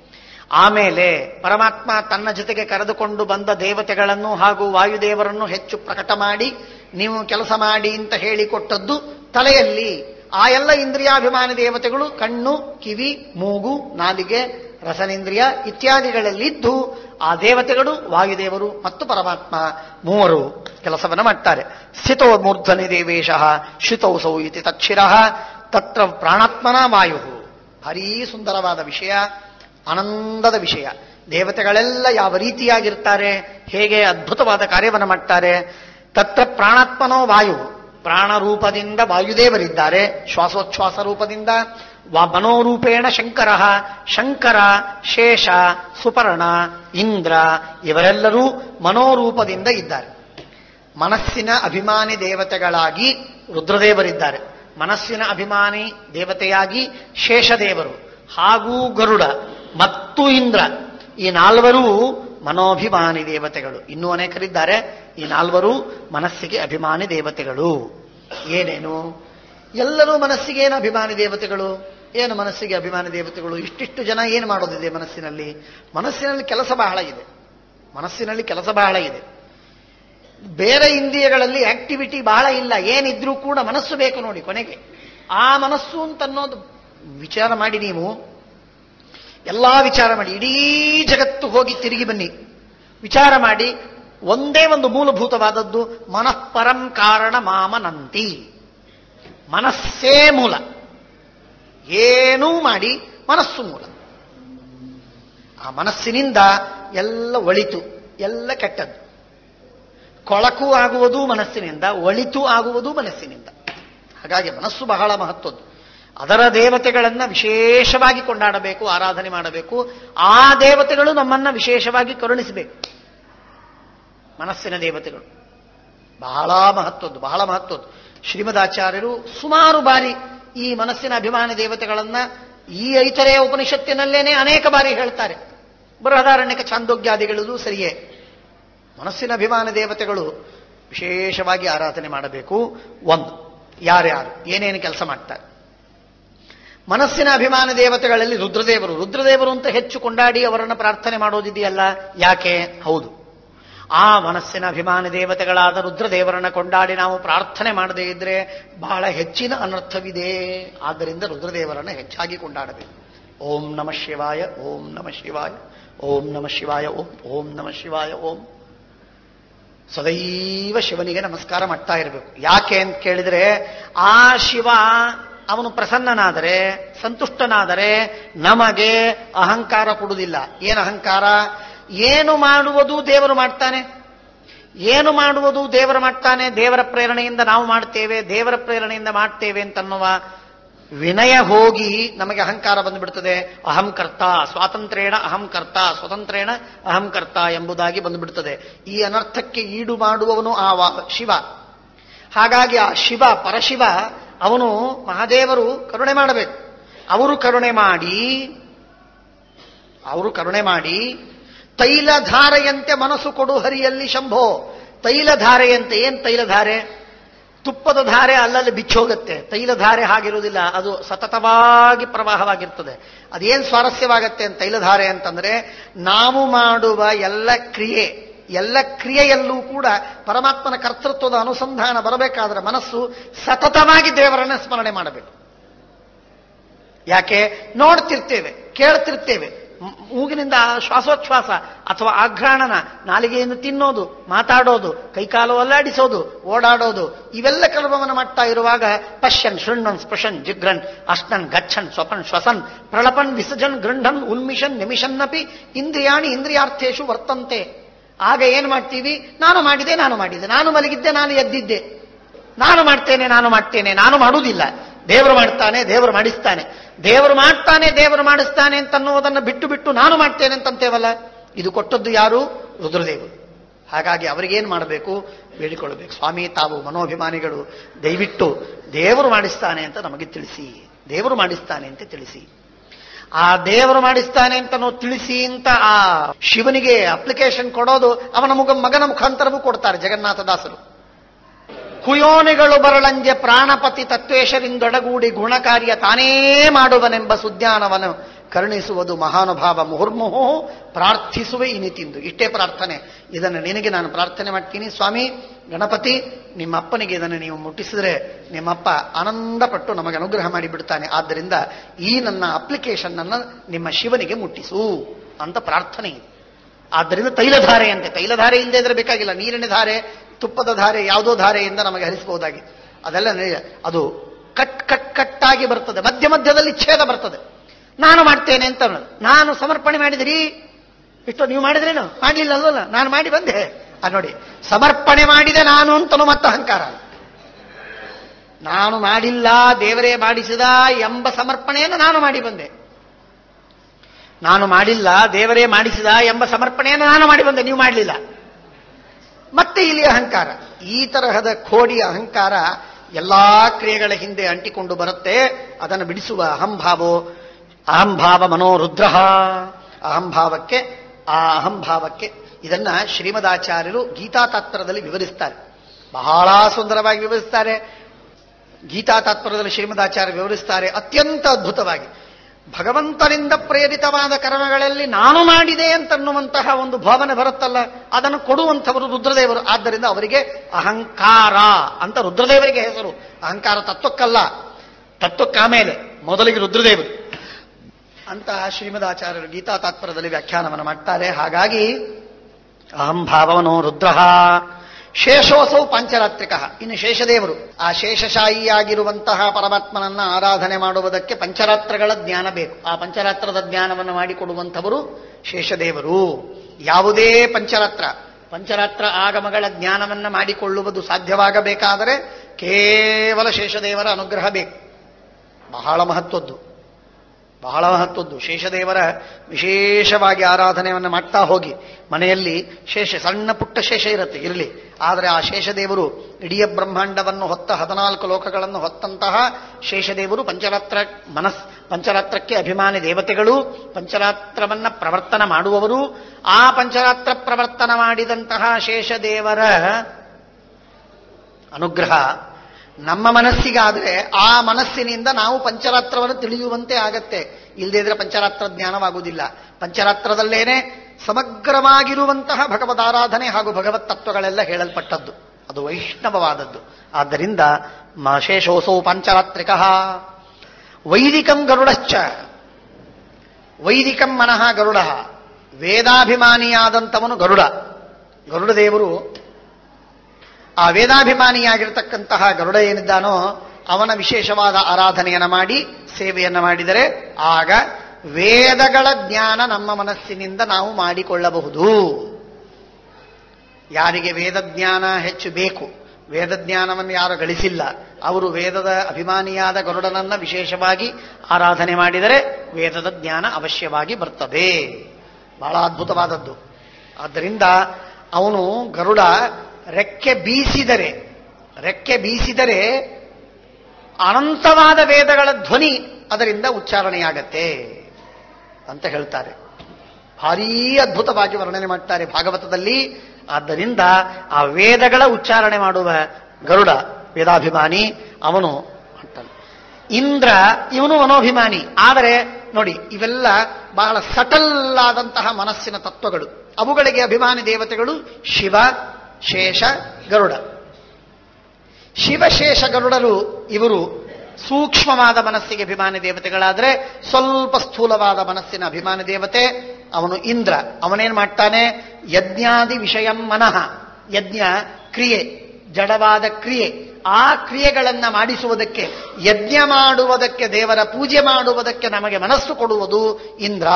ಆಮೇಲೆ ಪರಮಾತ್ಮ ತನ್ನ ಜೊತೆಗೆ ಕರೆದುಕೊಂಡು ಬಂದ ದೇವತೆಗಳನ್ನು ಹಾಗೂ ವಾಯುದೇವರನ್ನು ಹೆಚ್ಚು ಪ್ರಕಟ ಮಾಡಿ ನೀವು ಕೆಲಸ ಮಾಡಿ ಅಂತ ಹೇಳಿಕೊಟ್ಟದ್ದು ತಲೆಯಲ್ಲಿ ಆ ಎಲ್ಲ ಇಂದ್ರಿಯಾಭಿಮಾನಿ ದೇವತೆಗಳು ಕಣ್ಣು ಕಿವಿ ಮೂಗು ನಾಲಿಗೆ ರಸನೇಂದ್ರಿಯ ಇತ್ಯಾದಿಗಳಲ್ಲಿದ್ದು ಆ ದೇವತೆಗಳು ವಾಯುದೇವರು ಮತ್ತು ಪರಮಾತ್ಮ ಮೂವರು ಕೆಲಸವನ್ನು ಮಾಡ್ತಾರೆ ಸ್ಥಿತೋ ಮೂರ್ಧನಿ ದೇವೇಶ ಶ್ರುತೌಸೌ ಇತಿ ತಚ್ಚಿರ ತತ್ರ ಪ್ರಾಣಾತ್ಮನ ವಾಯು ಭಾರೀ ಸುಂದರವಾದ ವಿಷಯ ಆನಂದದ ವಿಷಯ ದೇವತೆಗಳೆಲ್ಲ ಯಾವ ರೀತಿಯಾಗಿರ್ತಾರೆ ಹೇಗೆ ಅದ್ಭುತವಾದ ಕಾರ್ಯವನ್ನು ಮಾಡ್ತಾರೆ ತತ್ರ ಪ್ರಾಣಾತ್ಮನೋ ವಾಯು ಪ್ರಾಣ ರೂಪದಿಂದ ವಾಯುದೇವರಿದ್ದಾರೆ ಶ್ವಾಸೋಚ್ಛ್ವಾಸ ರೂಪದಿಂದ ವ- ಮನೋರೂಪೇಣ ಶಂಕರ ಶಂಕರ ಶೇಷ ಸುಪರ್ಣ ಇಂದ್ರ ಇವರೆಲ್ಲರೂ ಮನೋರೂಪದಿಂದ ಇದ್ದಾರೆ ಮನಸ್ಸಿನ ಅಭಿಮಾನಿ ದೇವತೆಗಳಾಗಿ ರುದ್ರದೇವರಿದ್ದಾರೆ ಮನಸ್ಸಿನ ಅಭಿಮಾನಿ ದೇವತೆಯಾಗಿ ಶೇಷದೇವರು ಹಾಗೂ ಗರುಡ ಮತ್ತು ಇಂದ್ರ ಈ ನಾಲ್ವರು ಮನೋಭಿಮಾನಿ ದೇವತೆಗಳು ಇನ್ನೂ ಅನೇಕರಿದ್ದಾರೆ ಈ ನಾಲ್ವರು ಮನಸ್ಸಿಗೆ ಅಭಿಮಾನಿ ದೇವತೆಗಳು ಏನೇನು ಎಲ್ಲರೂ ಮನಸ್ಸಿಗೆ ಏನು ಅಭಿಮಾನಿ ದೇವತೆಗಳು ಏನು ಮನಸ್ಸಿಗೆ ಅಭಿಮಾನಿ ದೇವತೆಗಳು ಇಷ್ಟಿಷ್ಟು ಜನ ಏನು ಮಾಡೋದಿದೆ ಮನಸ್ಸಿನಲ್ಲಿ ಮನಸ್ಸಿನಲ್ಲಿ ಕೆಲಸ ಬಹಳ ಇದೆ ಮನಸ್ಸಿನಲ್ಲಿ ಕೆಲಸ ಬಹಳ ಇದೆ ಬೇರೆ ಇಂದ್ರಿಯಗಳಲ್ಲಿ ಆಕ್ಟಿವಿಟಿ ಬಹಳ ಇಲ್ಲ ಏನಿದ್ರೂ ಕೂಡ ಮನಸ್ಸು ಬೇಕು ನೋಡಿ ಕೊನೆಗೆ ಆ ಮನಸ್ಸು ಅಂತ ಅನ್ನೋದು ವಿಚಾರ ಮಾಡಿ ನೀವು ಎಲ್ಲಾ ವಿಚಾರ ಮಾಡಿ ಇಡೀ ಜಗತ್ತು ಹೋಗಿ ತಿರುಗಿ ಬನ್ನಿ ವಿಚಾರ ಮಾಡಿ ಒಂದೇ ಒಂದು ಮೂಲಭೂತವಾದದ್ದು ಮನಃಪರಂ ಕಾರಣ ಮಾಮನಂತಿ ಮನಸ್ಸೇ ಮೂಲ ಏನೂ ಮಾಡಿ ಮನಸ್ಸು ಮೂಲ ಆ ಮನಸ್ಸಿನಿಂದ ಎಲ್ಲ ಒಳಿತು ಎಲ್ಲ ಕೆಟ್ಟದ್ದು ಕೊಳಕು ಆಗುವುದು ಮನಸ್ಸಿನಿಂದ ಒಳಿತು ಆಗುವುದು ಮನಸ್ಸಿನಿಂದ ಹಾಗಾಗಿ ಮನಸ್ಸು ಬಹಳ ಮಹತ್ವದ್ದು ಅದರ ದೇವತೆಗಳನ್ನ ವಿಶೇಷವಾಗಿ ಕೊಂಡಾಡಬೇಕು ಆರಾಧನೆ ಮಾಡಬೇಕು ಆ ದೇವತೆಗಳು ನಮ್ಮನ್ನ ವಿಶೇಷವಾಗಿ ಕರುಣಿಸಬೇಕು ಮನಸ್ಸಿನ ದೇವತೆಗಳು ಬಹಳ ಮಹತ್ವದ್ದು ಬಹಳ ಮಹತ್ವದ್ದು ಶ್ರೀಮದಾಚಾರ್ಯರು ಸುಮಾರು ಬಾರಿ ಈ ಮನಸ್ಸಿನ ಅಭಿಮಾನಿ ದೇವತೆಗಳನ್ನ ಈ ಐತರೆಯ ಉಪನಿಷತ್ತಿನಲ್ಲೇನೆ ಅನೇಕ ಬಾರಿ ಹೇಳ್ತಾರೆ ಬೃಹದಾರಣ್ಯಕ ಚಾಂದೋಗ್ಯಾದಿಗಳದು ಸರಿಯೇ ಮನಸ್ಸಿನ ಅಭಿಮಾನ ದೇವತೆಗಳು ವಿಶೇಷವಾಗಿ ಆರಾಧನೆ ಮಾಡಬೇಕು ಒಂದು ಯಾರ್ಯಾರು ಏನೇನು ಕೆಲಸ ಮಾಡ್ತಾರೆ ಮನಸ್ಸಿನ ಅಭಿಮಾನ ದೇವತೆಗಳಲ್ಲಿ ರುದ್ರದೇವರು ರುದ್ರದೇವರು ಅಂತ ಹೆಚ್ಚು ಕೊಂಡಾಡಿ ಅವರನ್ನು ಪ್ರಾರ್ಥನೆ ಮಾಡೋದಿದೆಯಲ್ಲ ಯಾಕೆ ಹೌದು ಆ ಮನಸ್ಸಿನ ಅಭಿಮಾನ ದೇವತೆಗಳಾದ ರುದ್ರದೇವರನ್ನ ಕೊಂಡಾಡಿ ನಾವು ಪ್ರಾರ್ಥನೆ ಮಾಡದೇ ಇದ್ರೆ ಬಹಳ ಹೆಚ್ಚಿನ ಅನರ್ಥವಿದೆ ಆದ್ದರಿಂದ ರುದ್ರದೇವರನ್ನ ಹೆಚ್ಚಾಗಿ ಕೊಂಡಾಡಬೇಕು ಓಂ ನಮ ಶಿವಾಯ ಓಂ ನಮ ಶಿವಾಯ ಓಂ ನಮ ಶಿವಾಯ ಓಂ ಓಂ ನಮ ಶಿವಾಯ ಓಂ ಸದೈವ ಶಿವನಿಗೆ ನಮಸ್ಕಾರ ಮಾಡ್ತಾ ಇರಬೇಕು ಯಾಕೆ ಅಂತ ಕೇಳಿದ್ರೆ ಆ ಶಿವ ಅವನು ಪ್ರಸನ್ನನಾದರೆ ಸಂತುಷ್ಟನಾದರೆ ನಮಗೆ ಅಹಂಕಾರ ಕೊಡುವುದಿಲ್ಲ ಏನು ಅಹಂಕಾರ ಏನು ಮಾಡುವುದು ದೇವರು ಮಾಡ್ತಾನೆ ಏನು ಮಾಡುವುದು ದೇವರು ಮಾಡ್ತಾನೆ ದೇವರ ಪ್ರೇರಣೆಯಿಂದ ನಾವು ಮಾಡ್ತೇವೆ ದೇವರ ಪ್ರೇರಣೆಯಿಂದ ಮಾಡ್ತೇವೆ ಅಂತನ್ನುವ ವಿನಯ ಹೋಗಿ ನಮಗೆ ಅಹಂಕಾರ ಬಂದುಬಿಡ್ತದೆ ಅಹಂಕರ್ತ ಸ್ವಾತಂತ್ರ್ಯೇಣ ಅಹಂಕರ್ತ ಸ್ವತಂತ್ರೇಣ ಅಹಂಕರ್ತ ಎಂಬುದಾಗಿ ಬಂದುಬಿಡ್ತದೆ ಈ ಅನರ್ಥಕ್ಕೆ ಈಡು ಮಾಡುವವನು ಆ ವಾ- ಶಿವ ಹಾಗಾಗಿ ಆ ಶಿವ ಪರಶಿವ ಅವನು ಮಹಾದೇವರು ಕರುಣೆ ಮಾಡಬೇಕು ಅವರು ಕರುಣೆ ಮಾಡಿ ಅವರು ಕರುಣೆ ಮಾಡಿ ತೈಲಧಾರೆಯಂತೆ ಮನಸ್ಸು ಕೊಡು ಹರಿಯಲ್ಲಿ ಶಂಭೋ ತೈಲಧಾರೆಯಂತೆ ಏನ್ ತೈಲಧಾರೆ ತುಪ್ಪದ ಧಾರೆ ಅಲ್ಲಲ್ಲಿ ಬಿಚ್ಚೋಗುತ್ತೆ ತೈಲಧಾರೆ ಹಾಗಿರುವುದಿಲ್ಲ ಅದು ಸತತವಾಗಿ ಪ್ರವಾಹವಾಗಿರ್ತದೆ ಅದೇನ್ ಸ್ವಾರಸ್ಯವಾಗತ್ತೆ ಅಂತ ತೈಲಧಾರೆ ಅಂತಂದ್ರೆ ನಾವು ಮಾಡುವ ಎಲ್ಲ ಕ್ರಿಯೆ ಎಲ್ಲ ಕ್ರಿಯೆಯಲ್ಲೂ ಕೂಡ ಪರಮಾತ್ಮನ ಕರ್ತೃತ್ವದ ಅನುಸಂಧಾನ ಬರಬೇಕಾದ್ರೆ ಮನಸ್ಸು ಸತತವಾಗಿ ದೇವರನ್ನ ಸ್ಮರಣೆ ಮಾಡಬೇಕು ಯಾಕೆ ನೋಡ್ತಿರ್ತೇವೆ ಕೇಳ್ತಿರ್ತೇವೆ ಮ್- ಮೂಗಿನಿಂದ ಶ್ವಾಸೋಚ್ಛ್ವಾಸ ಅಥವಾ ಆಘ್ರಾಣನ ನಾಲಿಗೆಯನ್ನು ತಿನ್ನೋದು ಮಾತಾಡೋದು ಕೈಕಾಲು ಅಲ್ಲಾಡಿಸೋದು ಓಡಾಡೋದು ಇವೆಲ್ಲ ಕರ್ಮವನ್ನು ಮಾಡ್ತಾ ಇರುವಾಗ ಪಶ್ಯನ್ ಶೃಣ್ವನ್ ಸ್ಪೃಶನ್ ಜಿಗ್ರನ್ ಅಷ್ಟನ್ ಗಚ್ಚನ್ ಸ್ವಪನ್ ಶ್ವಸನ್ ಪ್ರಳಪನ್ ವಿಸಜನ್ ಗೃಂಢನ್ ಉನ್ಮಿಷನ್ ನಿಮಿಷನ್ನಪಿ ಇಂದ್ರಿಯಾಣಿ ಇಂದ್ರಿಯಾರ್ಥೇಶು ವರ್ತಂತೆ ಆಗ ಏನ್ ಮಾಡ್ತೀವಿ ನಾನು ಮಾಡಿದೆ ನಾನು ಮಾಡಿದೆ ನಾನು ಮಲಗಿದ್ದೆ ನಾನು ಎದ್ದಿದ್ದೆ ನಾನು ಮಾಡ್ತೇನೆ ನಾನು ಮಾಡ್ತೇನೆ ನಾನು ಮಾಡುವುದಿಲ್ಲ ದೇವರು ಮಾಡ್ತಾನೆ ದೇವರು ಮಾಡಿಸ್ತಾನೆ ದೇವರು ಮಾಡ್ತಾನೆ ದೇವರು ಮಾಡಿಸ್ತಾನೆ ಅಂತನ್ನುವುದನ್ನು ಬಿಟ್ಟು ಬಿಟ್ಟು ನಾನು ಮಾಡ್ತೇನೆ ಅಂತಂತೇವಲ್ಲ ಇದು ಕೊಟ್ಟದ್ದು ಯಾರು ರುದ್ರದೇವರು ಹಾಗಾಗಿ ಅವರಿಗೇನು ಮಾಡಬೇಕು ಬೇಡಿಕೊಳ್ಳಬೇಕು ಸ್ವಾಮಿ ತಾವು ಮನೋಭಿಮಾನಿಗಳು ದಯವಿಟ್ಟು ದೇವರು ಮಾಡಿಸ್ತಾನೆ ಅಂತ ನಮಗೆ ತಿಳಿಸಿ ದೇವರು ಮಾಡಿಸ್ತಾನೆ ಅಂತ ತಿಳಿಸಿ ಆ ದೇವರು ಮಾಡಿಸ್ತಾನೆ ಅಂತ ನಾವು ತಿಳಿಸಿ ಅಂತ ಆ ಶಿವನಿಗೆ ಅಪ್ಲಿಕೇಶನ್ ಕೊಡೋದು ಅವನ ಮುಗ ಮಗನ ಮುಖಾಂತರವೂ ಕೊಡ್ತಾರೆ ಜಗನ್ನಾಥದಾಸರು ಕುಯೋನಿಗಳು ಬರಳಂಜೆ ಪ್ರಾಣಪತಿ ತತ್ವೇಶರಿಂದೊಡಗೂಡಿ ಗುಣಕಾರ್ಯ ತಾನೇ ಮಾಡುವನೆಂಬ ಸುಜ್ಞಾನವನ್ನು ಕರುಣಿಸುವುದು ಮಹಾನುಭಾವ ಮುಹುರ್ಮುಹು ಪ್ರಾರ್ಥಿಸುವೆ ಇನಿತಿಂದು ಇಷ್ಟೇ ಪ್ರಾರ್ಥನೆ ಇದನ್ನು ನಿನಗೆ ನಾನು ಪ್ರಾರ್ಥನೆ ಮಾಡ್ತೀನಿ ಸ್ವಾಮಿ ಗಣಪತಿ ನಿಮ್ಮ ಅಪ್ಪನಿಗೆ ಇದನ್ನು ನೀವು ಮುಟ್ಟಿಸಿದ್ರೆ ನಿಮ್ಮಪ್ಪ ಆನಂದಪಟ್ಟು ನಮಗೆ ಅನುಗ್ರಹ ಮಾಡಿ ಬಿಡ್ತಾನೆ ಆದ್ದರಿಂದ ಈ ನನ್ನ ಅಪ್ಲಿಕೇಶನ್ ಅನ್ನ ನಿಮ್ಮ ಶಿವನಿಗೆ ಮುಟ್ಟಿಸು ಅಂತ ಪ್ರಾರ್ಥನೆ ಇದೆ ಆದ್ದರಿಂದ ತೈಲಧಾರೆ ಅಂತೆ ತೈಲಧಾರೆ ಇಲ್ಲದೆ ಇದ್ರೆ ಬೇಕಾಗಿಲ್ಲ ನೀರಿನ ಧಾರೆ ತುಪ್ಪದ ಧಾರೆ ಯಾವುದೋ ಧಾರೆಯಿಂದ ನಮಗೆ ಹರಿಸಬಹುದಾಗಿ ಅದೆಲ್ಲ ನಿಜ. ಅದು ಕಟ್ ಕಟ್ ಕಟ್ಟಾಗಿ ಬರ್ತದೆ ಮಧ್ಯ ಮಧ್ಯದಲ್ಲಿ ಛೇದ ಬರ್ತದೆ ನಾನು ಮಾಡ್ತೇನೆ ಅಂತ ಅನ್ನೋದು. ನಾನು ಸಮರ್ಪಣೆ ಮಾಡಿದಿರಿ ಇಷ್ಟು ನೀವು ಮಾಡಿದ್ರೇನು ಮಾಡ್ಲಿಲ್ಲ ಅಲ್ವಲ್ಲ ನಾನು ಮಾಡಿ ಬಂದೆ ಆ ನೋಡಿ ಸಮರ್ಪಣೆ ಮಾಡಿದೆ ನಾನು ಅಂತನೂ ಮತ್ತೆ ಅಹಂಕಾರ ನಾನು ಮಾಡಿಲ್ಲ ದೇವರೇ ಮಾಡಿಸಿದ ಎಂಬ ಸಮರ್ಪಣೆಯನ್ನು ನಾನು ಮಾಡಿ ಬಂದೆ ನಾನು ಮಾಡಿಲ್ಲ ದೇವರೇ ಮಾಡಿಸಿದ ಎಂಬ ಸಮರ್ಪಣೆಯನ್ನು ನಾನು ಮಾಡಿ ಬಂದೆ ನೀವು ಮಾಡಲಿಲ್ಲ ಮತ್ತೆ ಇಲ್ಲಿ ಅಹಂಕಾರ ಈ ತರಹದ ಖೋಡಿಯ ಅಹಂಕಾರ ಎಲ್ಲಾ ಕ್ರಿಯೆಗಳ ಹಿಂದೆ ಅಂಟಿಕೊಂಡು ಬರುತ್ತೆ ಅದನ್ನು ಬಿಡಿಸುವ ಅಹಂಭಾವೋ ಅಹಂಭಾವ ಮನೋರುದ್ರ ಅಹಂಭಾವಕ್ಕೆ ಆ ಅಹಂಭಾವಕ್ಕೆ ಇದನ್ನ ಶ್ರೀಮದಾಚಾರ್ಯರು ಗೀತಾ ತಾತ್ಪರ್ಯದಲ್ಲಿ ವಿವರಿಸ್ತಾರೆ ಬಹಳ ಸುಂದರವಾಗಿ ವಿವರಿಸ್ತಾರೆ ಗೀತಾ ತಾತ್ಪರ್ಯದಲ್ಲಿ ಶ್ರೀಮದಾಚಾರ್ಯ ವಿವರಿಸ್ತಾರೆ ಅತ್ಯಂತ ಅದ್ಭುತವಾಗಿ ಭಗವಂತನಿಂದ ಪ್ರೇರಿತವಾದ ಕರ್ಮಗಳಲ್ಲಿ ನಾನು ಮಾಡಿದೆ ಅಂತನ್ನುವಂತಹ ಒಂದು ಭಾವನೆ ಬರುತ್ತಲ್ಲ ಅದನ್ನು ಕೊಡುವಂಥವರು ರುದ್ರದೇವರು ಆದ್ದರಿಂದ ಅವರಿಗೆ ಅಹಂಕಾರ ಅಂತ ರುದ್ರದೇವರಿಗೆ ಹೆಸರು ಅಹಂಕಾರ ತತ್ವಕ್ಕಲ್ಲ ತತ್ವಕ್ಕಾಮೇಲೆ ಮೊದಲಿಗೆ ರುದ್ರದೇವರು ಅಂತ ಶ್ರೀಮದಾಚಾರ್ಯರು ಗೀತಾ ತಾತ್ಪರ್ಯದಲ್ಲಿ ವ್ಯಾಖ್ಯಾನವನ್ನು ಮಾಡ್ತಾರೆ ಹಾಗಾಗಿ ಅಹಂಭಾವವನು ರುದ್ರ ಶೇಷೋಸೌ ಪಾಂಚರಾತ್ರಿಕ ಇನ್ನು ಶೇಷದೇವರು ಆ ಶೇಷಶಾಹಿಯಾಗಿರುವಂತಹ ಪರಮಾತ್ಮನನ್ನ ಆರಾಧನೆ ಮಾಡುವುದಕ್ಕೆ ಪಂಚರಾತ್ರಗಳ ಜ್ಞಾನ ಬೇಕು ಆ ಪಂಚರಾತ್ರದ ಜ್ಞಾನವನ್ನು ಮಾಡಿಕೊಡುವಂಥವರು ಶೇಷದೇವರು ಯಾವುದೇ ಪಂಚರಾತ್ರ ಪಂಚರಾತ್ರ ಆಗಮಗಳ ಜ್ಞಾನವನ್ನ ಮಾಡಿಕೊಳ್ಳುವುದು ಸಾಧ್ಯವಾಗಬೇಕಾದರೆ ಕೇವಲ ಶೇಷದೇವರ ಅನುಗ್ರಹ ಬೇಕು ಬಹಳ ಮಹತ್ವದ್ದು ಬಹಳ ಮಹತ್ವದ್ದು ಶೇಷದೇವರ ವಿಶೇಷವಾಗಿ ಆರಾಧನೆಯನ್ನು ಮಾಡ್ತಾ ಹೋಗಿ ಮನೆಯಲ್ಲಿ ಶೇಷ ಸಣ್ಣ ಪುಟ್ಟ ಶೇಷ ಇರುತ್ತೆ ಇರಲಿ ಆದರೆ ಆ ಶೇಷದೇವರು ಇಡೀ ಬ್ರಹ್ಮಾಂಡವನ್ನು ಹೊತ್ತ ಹದಿನಾಲ್ಕು ಲೋಕಗಳನ್ನು ಹೊತ್ತಂತಹ ಶೇಷದೇವರು ಪಂಚರಾತ್ರ ಮನಸ್ ಪಂಚರಾತ್ರಕ್ಕೆ ಅಭಿಮಾನಿ ದೇವತೆಗಳು ಪಂಚರಾತ್ರವನ್ನ ಪ್ರವರ್ತನ ಮಾಡುವವರು ಆ ಪಂಚರಾತ್ರ ಪ್ರವರ್ತನ ಮಾಡಿದಂತಹ ಶೇಷದೇವರ ಅನುಗ್ರಹ ನಮ್ಮ ಮನಸ್ಸಿಗಾದ್ರೆ ಆ ಮನಸ್ಸಿನಿಂದ ನಾವು ಪಂಚರಾತ್ರವನ್ನು ತಿಳಿಯುವಂತೆ ಆಗತ್ತೆ ಇಲ್ಲದೇ ಇದ್ರೆ ಪಂಚರಾತ್ರ ಜ್ಞಾನವಾಗುವುದಿಲ್ಲ ಪಂಚರಾತ್ರದಲ್ಲೇನೆ ಸಮಗ್ರವಾಗಿರುವಂತಹ ಭಗವದಾರಾಧನೆ ಹಾಗೂ ಭಗವತ್ ತತ್ವಗಳೆಲ್ಲ ಹೇಳಲ್ಪಟ್ಟದ್ದು ಅದು ವೈಷ್ಣವವಾದದ್ದು ಆದ್ದರಿಂದ ಶೇಷೋಸೌ ಪಂಚರಾತ್ರಿಕ ವೈದಿಕಂ ಗರುಡಶ್ಚ ವೈದಿಕಂ ಮನಃ ಗರುಡ ವೇದಾಭಿಮಾನಿಯಾದಂಥವನು ಗರುಡ ಗರುಡ ದೇವರು ಆ ವೇದಾಭಿಮಾನಿಯಾಗಿರ್ತಕ್ಕಂತಹ ಗರುಡ ಏನಿದ್ದಾನೋ ಅವನ ವಿಶೇಷವಾದ ಆರಾಧನೆಯನ್ನ ಮಾಡಿ ಸೇವೆಯನ್ನ ಮಾಡಿದರೆ ಆಗ ವೇದಗಳ ಜ್ಞಾನ ನಮ್ಮ ಮನಸ್ಸಿನಿಂದ ನಾವು ಮಾಡಿಕೊಳ್ಳಬಹುದು ಯಾರಿಗೆ ವೇದ ಜ್ಞಾನ ಹೆಚ್ಚು ಬೇಕು ವೇದ ಜ್ಞಾನವನ್ನು ಯಾರು ಗಳಿಸಿಲ್ಲ ಅವರು ವೇದದ ಅಭಿಮಾನಿಯಾದ ಗರುಡನನ್ನ ವಿಶೇಷವಾಗಿ ಆರಾಧನೆ ಮಾಡಿದರೆ ವೇದದ ಜ್ಞಾನ ಅವಶ್ಯವಾಗಿ ಬರ್ತದೆ ಬಹಳ ಅದ್ಭುತವಾದದ್ದು ಆದ್ದರಿಂದ ಅವನು ಗರುಡ ರೆಕ್ಕೆ ಬೀಸಿದರೆ ರೆಕ್ಕೆ ಬೀಸಿದರೆ ಅನಂತವಾದ ವೇದಗಳ ಧ್ವನಿ ಅದರಿಂದ ಉಚ್ಚಾರಣೆಯಾಗತ್ತೆ ಅಂತ ಹೇಳ್ತಾರೆ ಭಾರೀ ಅದ್ಭುತವಾಗಿ ವರ್ಣನೆ ಮಾಡ್ತಾರೆ ಭಾಗವತದಲ್ಲಿ ಆದ್ದರಿಂದ ಆ ವೇದಗಳ ಉಚ್ಚಾರಣೆ ಮಾಡುವ ಗರುಡ ವೇದಾಭಿಮಾನಿ ಅವನು ಮಾಡ್ತಾನೆ ಇಂದ್ರ ಇವನು ಮನೋಭಿಮಾನಿ ಆದರೆ ನೋಡಿ ಇವೆಲ್ಲ ಬಹಳ ಸಟಲ್ ಆದಂತಹ ಮನಸ್ಸಿನ ತತ್ವಗಳು ಅವುಗಳಿಗೆ ಅಭಿಮಾನಿ ದೇವತೆಗಳು ಶಿವ ಶೇಷ ಗರುಡ ಶಿವಶೇಷ ಗರುಡರು ಇವರು ಸೂಕ್ಷ್ಮವಾದ ಮನಸ್ಸಿಗೆ ಅಭಿಮಾನಿ ದೇವತೆಗಳಾದ್ರೆ ಸ್ವಲ್ಪ ಸ್ಥೂಲವಾದ ಮನಸ್ಸಿನ ಅಭಿಮಾನಿ ದೇವತೆ ಅವನು ಇಂದ್ರ ಅವನೇನ್ ಮಾಡ್ತಾನೆ ಯಜ್ಞಾದಿ ವಿಷಯಂ ಮನಃ ಯಜ್ಞ ಕ್ರಿಯೆ ಜಡವಾದ ಕ್ರಿಯೆ ಆ ಕ್ರಿಯೆಗಳನ್ನ ಮಾಡಿಸುವುದಕ್ಕೆ ಯಜ್ಞ ಮಾಡುವುದಕ್ಕೆ ದೇವರ ಪೂಜೆ ಮಾಡುವುದಕ್ಕೆ ನಮಗೆ ಮನಸ್ಸು ಕೊಡುವುದು ಇಂದ್ರ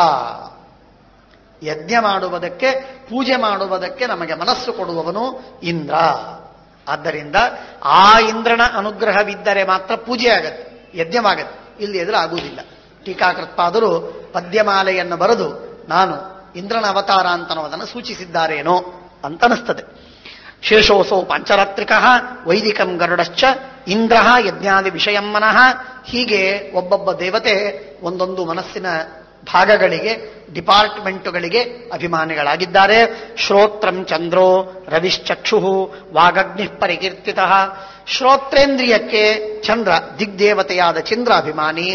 ಯಜ್ಞ ಮಾಡುವುದಕ್ಕೆ ಪೂಜೆ ಮಾಡುವುದಕ್ಕೆ ನಮಗೆ ಮನಸ್ಸು ಕೊಡುವವನು ಇಂದ್ರ ಆದ್ದರಿಂದ ಆ ಇಂದ್ರನ ಅನುಗ್ರಹವಿದ್ದರೆ ಮಾತ್ರ ಪೂಜೆ ಆಗತ್ತೆ ಯಜ್ಞವಾಗತ್ತೆ ಇಲ್ಲಿ ಎದುರು ಆಗುವುದಿಲ್ಲ ಟೀಕಾಕೃತ್ಪಾದರು ಪದ್ಯಮಾಲೆಯನ್ನು ಬರೆದು ನಾನು ಇಂದ್ರನ ಅವತಾರ ಅಂತನೋದನ್ನು ಸೂಚಿಸಿದ್ದಾರೇನೋ ಅಂತ ಅನಿಸ್ತದೆ ಶೇಷೋಸೌ ಪಾಂಚರಾತ್ರಿಕ ವೈದಿಕಂ ಗರುಡಶ್ಚ ಇಂದ್ರ ಯಜ್ಞಾದಿ ವಿಷಯಂ ಮನಃ ಹೀಗೆ ಒಬ್ಬೊಬ್ಬ ದೇವತೆ ಒಂದೊಂದು ಮನಸ್ಸಿನ ಭಾಗಗಳಿಗೆ ಡಿಪಾರ್ಟ್ಮೆಂಟುಗಳಿಗೆ ಅಭಿಮಾನಿಗಳಾಗಿದ್ದಾರೆ ಶ್ರೋತ್ರಂ ಚಂದ್ರೋ ರವಿಶ್ಚಕ್ಷು ವಾಗಗ್ನಿ ಪರಿಕೀರ್ತಿತ ಶ್ರೋತ್ರೇಂದ್ರಿಯಕ್ಕೆ ಚಂದ್ರ ದಿಗ್ದೇವತೆಯಾದ ಚಂದ್ರ ಅಭಿಮಾನಿ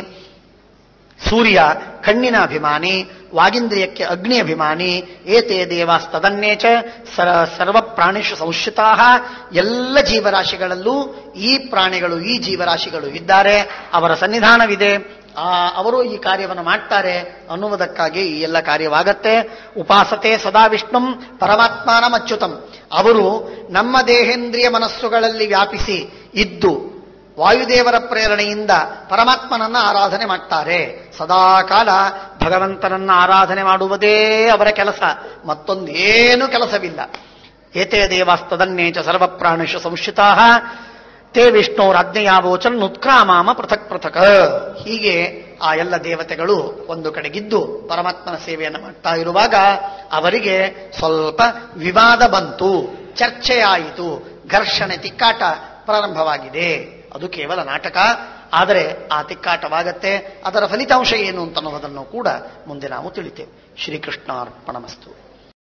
ಸೂರ್ಯ ಕಣ್ಣಿನ ಅಭಿಮಾನಿ ವಾಗೀಂದ್ರಿಯಕ್ಕೆ ಅಗ್ನಿ ಅಭಿಮಾನಿ ಏತೇ ದೇವಾಸ್ತದನ್ನೇಚ ಸರ ಸರ್ವ ಪ್ರಾಣಿಷು ಸಂಶ್ರಿತಾ ಎಲ್ಲ ಜೀವರಾಶಿಗಳಲ್ಲೂ ಈ ಪ್ರಾಣಿಗಳು ಈ ಜೀವರಾಶಿಗಳು ಇದ್ದಾರೆ ಅವರ ಸನ್ನಿಧಾನವಿದೆ ಆ ಅವರು ಈ ಕಾರ್ಯವನ್ನು ಮಾಡ್ತಾರೆ ಅನ್ನುವುದಕ್ಕಾಗಿ ಈ ಎಲ್ಲ ಕಾರ್ಯವಾಗತ್ತೆ ಉಪಾಸತೆ ಸದಾ ವಿಷ್ಣುಂ ಪರಮಾತ್ಮಾನಂ ಅಚ್ಯುತಂ ಅವರು ನಮ್ಮ ದೇಹೇಂದ್ರಿಯ ಮನಸ್ಸುಗಳಲ್ಲಿ ವ್ಯಾಪಿಸಿ ಇದ್ದು ವಾಯುದೇವರ ಪ್ರೇರಣೆಯಿಂದ ಪರಮಾತ್ಮನನ್ನ ಆರಾಧನೆ ಮಾಡ್ತಾರೆ ಸದಾಕಾಲ ಭಗವಂತನನ್ನ ಆರಾಧನೆ ಮಾಡುವುದೇ ಅವರ ಕೆಲಸ ಮತ್ತೊಂದು ಏನು ಕೆಲಸವಿಲ್ಲ ಏತೇ ದೇವಾಸ್ತದನ್ನೇಚ ಸರ್ವ ಪ್ರಾಣಿಷು ಸಂಶ್ರಿತಾ ತೇ ವಿಷ್ಣುರಾಜ್ಞೆಯಾವೋಚನ್ ಉತ್ಕ್ರಾಮಾಮ ಪೃಥಕ್ ಪೃಥಕ್ ಹೀಗೆ ಆ ಎಲ್ಲ ದೇವತೆಗಳು ಒಂದು ಕಡೆಗಿದ್ದು ಪರಮಾತ್ಮನ ಸೇವೆಯನ್ನು ಮಾಡ್ತಾ ಇರುವಾಗ ಅವರಿಗೆ ಸ್ವಲ್ಪ ವಿವಾದ ಬಂತು ಚರ್ಚೆಯಾಯಿತು ಘರ್ಷಣೆ ತಿಕ್ಕಾಟ ಪ್ರಾರಂಭವಾಗಿದೆ ಅದು ಕೇವಲ ನಾಟಕ ಆದರೆ ಆ ತಿಕ್ಕಾಟವಾಗತ್ತೆ ಅದರ ಫಲಿತಾಂಶ ಏನು ಅಂತನ್ನುವುದನ್ನು ಕೂಡ ಮುಂದೆ ನಾವು ತಿಳಿತೇವೆ ಶ್ರೀಕೃಷ್ಣಾರ್ಪಣಮಸ್ತು